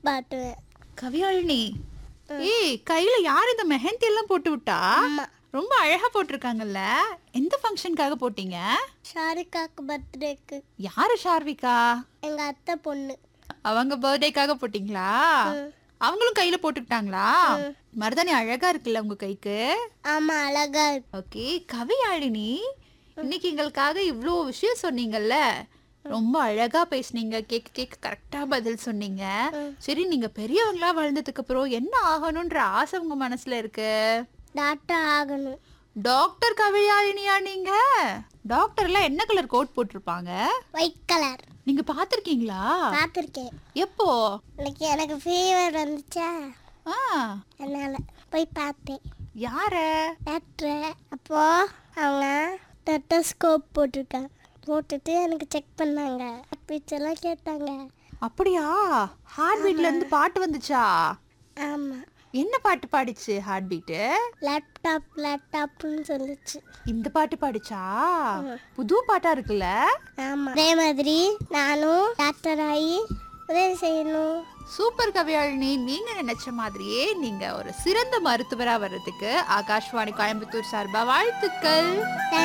பாட்டுவேன் கவியாழினி ஏய் கையில யார் இந்த மெஹந்தி எல்லாம் போட்டு விட்டா ஆமா ரொம்ப அழகா போட்டிருக்காங்கல்ல எந்த ஃபங்க்ஷனுக்காக போட்டீங்க ஷாரிகாக்கு பர்த்டேக்கு யாரு ஷார்விகா எங்க அத்தை பொண்ணு அவங்க பர்த்டேக்காக போட்டீங்களா அவங்களும் கையில போட்டுக்கிட்டாங்களா மருதாணி அழகா இருக்குல்ல உங்க கைக்கு ஆமா அழகா இருக்கு ஓகே கவியாழினி இன்னைக்கு எங்களுக்காக இவ்வளோ விஷயம் சொன்னீங்கல்ல ரொம்ப அழகா பேசுனீங்க கேட்க கேட்க கரெக்டா பதில் சொன்னீங்க சரி நீங்க பெரியவங்களா வளர்ந்ததுக்கு அப்புறம் என்ன ஆகணும்ன்ற ஆசை உங்க மனசுல இருக்கு டாக்டர் ஆகணும் டாக்டர் கவியாழினியா நீங்க டாக்டர்லாம் என்ன கலர் கோட் போட்டிருப்பாங்க ஒயிட் கலர் நீங்க பாத்திருக்கீங்களா பார்த்துருக்கேன் எப்போ இன்னைக்கு எனக்கு ஃபீவர் வந்துச்சா ஆ அதனால போய் பார்த்தேன் யார டாக்டர் அப்போ அவங்க டெட்டஸ்கோப் போட்டிருக்காங்க போட்டுட்டு எனக்கு செக் பண்ணாங்க எல்லாம் கேட்டாங்க அப்படியா ஹார்ட் பீட்ல இருந்து பாட்டு வந்துச்சா ஆமாம் என்ன பாட்டு பாடிச்சு ஹார்ட் பீட்டு லேப்டாப் லேப்டாப்னு சொல்லுச்சு இந்த பாட்டு பாடிச்சா புது பாட்டா இருக்குல்ல ஆமாம் அதே மாதிரி நானும் டாக்டர் ஆகி உதவி செய்யணும் சூப்பர் கவியாழினி நீங்க நினைச்ச மாதிரியே நீங்க ஒரு சிறந்த மருத்துவரா வர்றதுக்கு ஆகாஷ்வாணி கோயம்புத்தூர் சார்பா வாழ்த்துக்கள்